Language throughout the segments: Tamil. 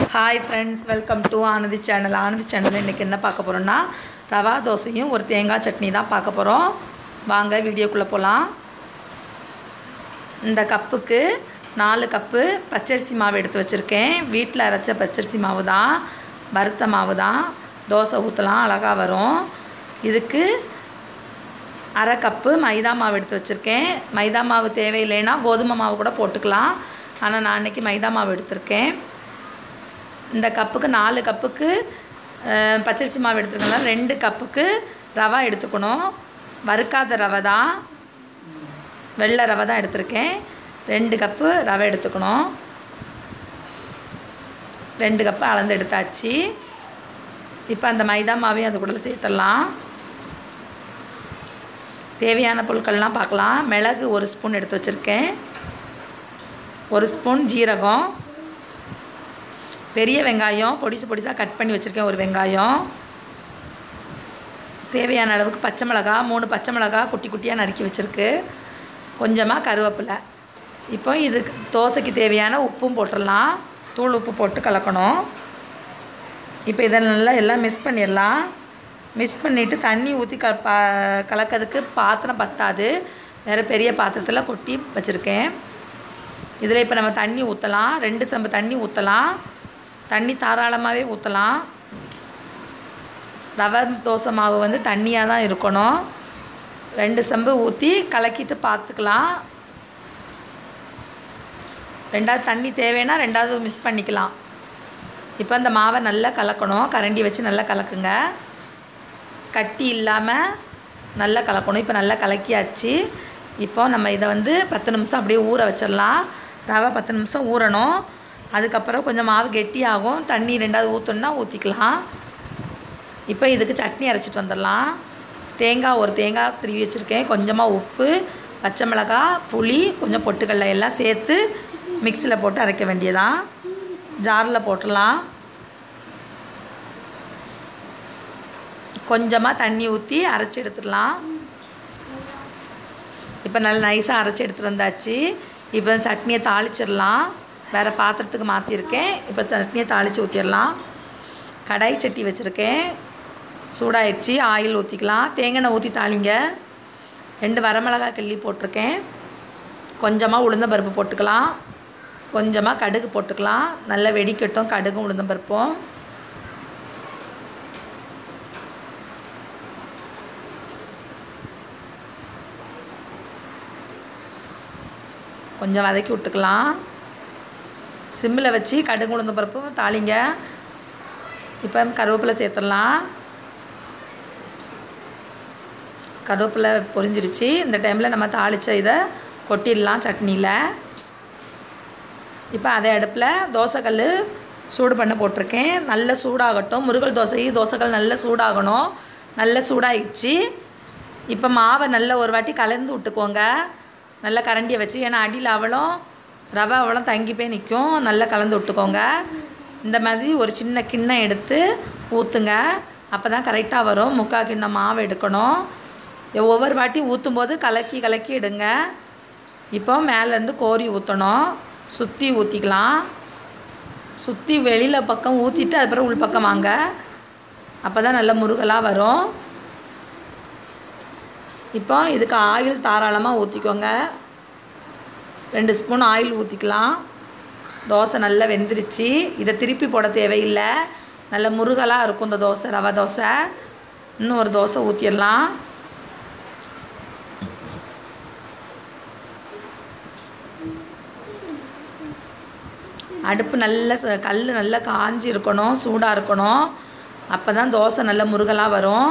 hi friends welcome to Anandhi channel Anandhi சேனலில் இன்றைக்கி என்ன பார்க்க போகிறோன்னா ரவா தோசையும் ஒரு தேங்காய் சட்னி தான் பார்க்க போகிறோம் வாங்க வீடியோக்குள்ளே போகலாம் இந்த கப்புக்கு நாலு கப்பு பச்சரிசி மாவு எடுத்து வச்சுருக்கேன் வீட்டில் அரைச்ச பச்சரிசி மாவு தான் வறுத்த மாவு தான் தோசை ஊற்றலாம் அழகாக வரும் இதுக்கு அரை கப்பு மைதா மாவு எடுத்து வச்சுருக்கேன் மைதா மாவு தேவையில்லைன்னா கோதுமை மாவு கூட போட்டுக்கலாம் ஆனால் நான் இன்றைக்கி மைதா மாவு எடுத்திருக்கேன் இந்த கப்புக்கு நாலு கப்புக்கு அஹ், பச்சரிசி மாவு எடுத்துருக்கனால ரெண்டு கப்புக்கு ரவா எடுத்துக்கணும் வறுக்காத ரவை தான் வெள்ளை ரவை தான் எடுத்திருக்கேன் ரெண்டு கப்பு ரவை எடுத்துக்கணும் ரெண்டு கப்பு அளந்து எடுத்தாச்சு இப்போ அந்த மைதா மாவையும் அது கூட சேர்த்துடலாம் தேவையான பொருட்கள்லாம் பார்க்கலாம் மிளகு ஒரு ஸ்பூன் எடுத்து வச்சுருக்கேன் ஒரு ஸ்பூன் ஜீரகம் பெரிய வெங்காயம் பொடிசு பொடிசாக கட் பண்ணி வச்சுருக்கேன் ஒரு வெங்காயம் தேவையான அளவுக்கு பச்சை மிளகா மூணு பச்சை மிளகா குட்டி குட்டியாக நறுக்கி வச்சுருக்கு கொஞ்சமாக கருவேப்பிலை இப்போ இதுக்கு தோசைக்கு தேவையான உப்பும் போட்டுடலாம் தூள் உப்பு போட்டு கலக்கணும் இப்போ இதை நல்லா எல்லாம் மிக்ஸ் பண்ணிடலாம் மிக்ஸ் பண்ணிவிட்டு தண்ணி ஊற்றி க பா கலக்கிறதுக்கு பாத்திரம் பத்தாது வேறு பெரிய பாத்திரத்தில் கொட்டி வச்சுருக்கேன் இதில் இப்போ நம்ம தண்ணி ஊற்றலாம் ரெண்டு செம்பு தண்ணி ஊற்றலாம் தண்ணி தாராளமாகவே ஊற்றலாம் ரவை தோசை மாவு வந்து தண்ணியாக தான் இருக்கணும் ரெண்டு செம்பு ஊற்றி கலக்கிட்டு பார்த்துக்கலாம் ரெண்டாவது தண்ணி தேவைன்னா ரெண்டாவது மிக்ஸ் பண்ணிக்கலாம் இப்போ அந்த மாவை நல்லா கலக்கணும் கரண்டி வச்சு நல்லா கலக்குங்க கட்டி இல்லாமல் நல்லா கலக்கணும் இப்போ நல்லா கலக்கியாச்சு இப்போ நம்ம இதை வந்து பத்து நிமிஷம் அப்படியே ஊற வச்சிடலாம் ரவை பத்து நிமிஷம் ஊறணும் அதுக்கப்புறம் கொஞ்சம் மாவு கெட்டியாகும் தண்ணி ரெண்டாவது ஊற்றணுன்னா ஊற்றிக்கலாம் இப்போ இதுக்கு சட்னி அரைச்சிட்டு வந்துடலாம் தேங்காய் ஒரு தேங்காய் திருவி வச்சுருக்கேன் கொஞ்சமாக உப்பு பச்சை மிளகாய் புளி கொஞ்சம் பொட்டுக்கடலை எல்லாம் சேர்த்து மிக்சியில் போட்டு அரைக்க வேண்டியதான் ஜாரில் போட்டுடலாம் கொஞ்சமாக தண்ணி ஊற்றி அரைச்சி எடுத்துடலாம் இப்போ நல்லா நைஸாக அரைச்சி எடுத்துகிட்டு வந்தாச்சு இப்போ சட்னியை தாளிச்சிடலாம் வேறு பாத்திரத்துக்கு மாற்றிருக்கேன் இப்போ சட்னியை தாளித்து ஊற்றிடலாம் கடாய் சட்டி வச்சுருக்கேன் சூடாயிடுச்சு ஆயில் ஊற்றிக்கலாம் தேங்காய் ஊற்றி தாளிங்க ரெண்டு வரமிளகாய் கிள்ளி போட்டிருக்கேன் கொஞ்சமாக உளுந்தம்பருப்பு போட்டுக்கலாம் கொஞ்சமாக கடுகு போட்டுக்கலாம் நல்லா வெடிக்கட்டும் கடுகும் உளுந்தம்பருப்பும் கொஞ்சம் வதக்கி விட்டுக்கலாம் சிம்மில் வச்சு கடுகு உளுந்த பருப்பும் தாளிங்க இப்போ கருவேப்பிலை சேர்த்துடலாம் கருவேப்பிலை பொரிஞ்சிருச்சு இந்த டைமில் நம்ம தாளித்த இதை கொட்டிடலாம் சட்னியில் இப்போ அதே அடுப்பில் தோசைக்கல் சூடு பண்ண போட்டிருக்கேன் நல்ல சூடாகட்டும் முருகல் தோசை தோசைக்கல் நல்ல சூடாகணும் நல்ல சூடாகிடுச்சு இப்போ மாவை நல்ல ஒரு வாட்டி கலந்து விட்டுக்கோங்க நல்லா கரண்டியை வச்சு ஏன்னா அடியில் அவளும் ரவை அவளும் தங்கி போய் நிற்கும் நல்லா கலந்து விட்டுக்கோங்க இந்த மாதிரி ஒரு சின்ன கிண்ணம் எடுத்து ஊற்றுங்க அப்போ தான் கரெக்டாக வரும் முக்கால் கிண்ணம் மாவு எடுக்கணும் ஒவ்வொரு வாட்டி ஊற்றும் போது கலக்கி கலக்கி எடுங்க இப்போ மேலேருந்து கோரி ஊற்றணும் சுற்றி ஊற்றிக்கலாம் சுற்றி வெளியில் பக்கம் ஊற்றிட்டு அதுக்கப்புறம் உள் பக்கம் வாங்க அப்போ தான் நல்ல முருகலாக வரும் இப்போ இதுக்கு ஆயில் தாராளமாக ஊற்றிக்கோங்க ரெண்டு ஸ்பூன் ஆயில் ஊற்றிக்கலாம் தோசை நல்லா வெந்துருச்சு இதை திருப்பி போட தேவையில்லை நல்ல முருகலாக இருக்கும் இந்த தோசை ரவை தோசை இன்னும் ஒரு தோசை ஊற்றிடலாம் அடுப்பு நல்ல ச- கல் நல்லா காஞ்சி இருக்கணும் சூடாக இருக்கணும் அப்போ தான் தோசை நல்ல முருகலாக வரும்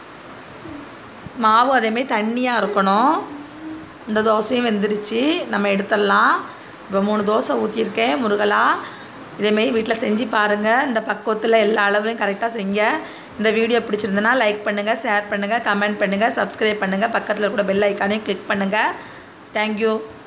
மாவு அதேமாரி தண்ணியாக இருக்கணும் இந்த தோசையும் வெந்துருச்சு நம்ம எடுத்துடலாம் இப்போ மூணு தோசை ஊற்றிருக்கேன் முருகலா இதேமாரி வீட்டில் செஞ்சு பாருங்கள் இந்த பக்குவத்தில் எல்லா அளவுலையும் கரெக்டாக செய்ங்க இந்த வீடியோ பிடிச்சிருந்தனா லைக் பண்ணுங்கள் ஷேர் பண்ணுங்கள் கமெண்ட் பண்ணுங்கள் சப்ஸ்கிரைப் பண்ணுங்கள் பக்கத்தில் கூட பெல் ஐக்கானையும் கிளிக் பண்ணுங்கள் தேங்க்யூ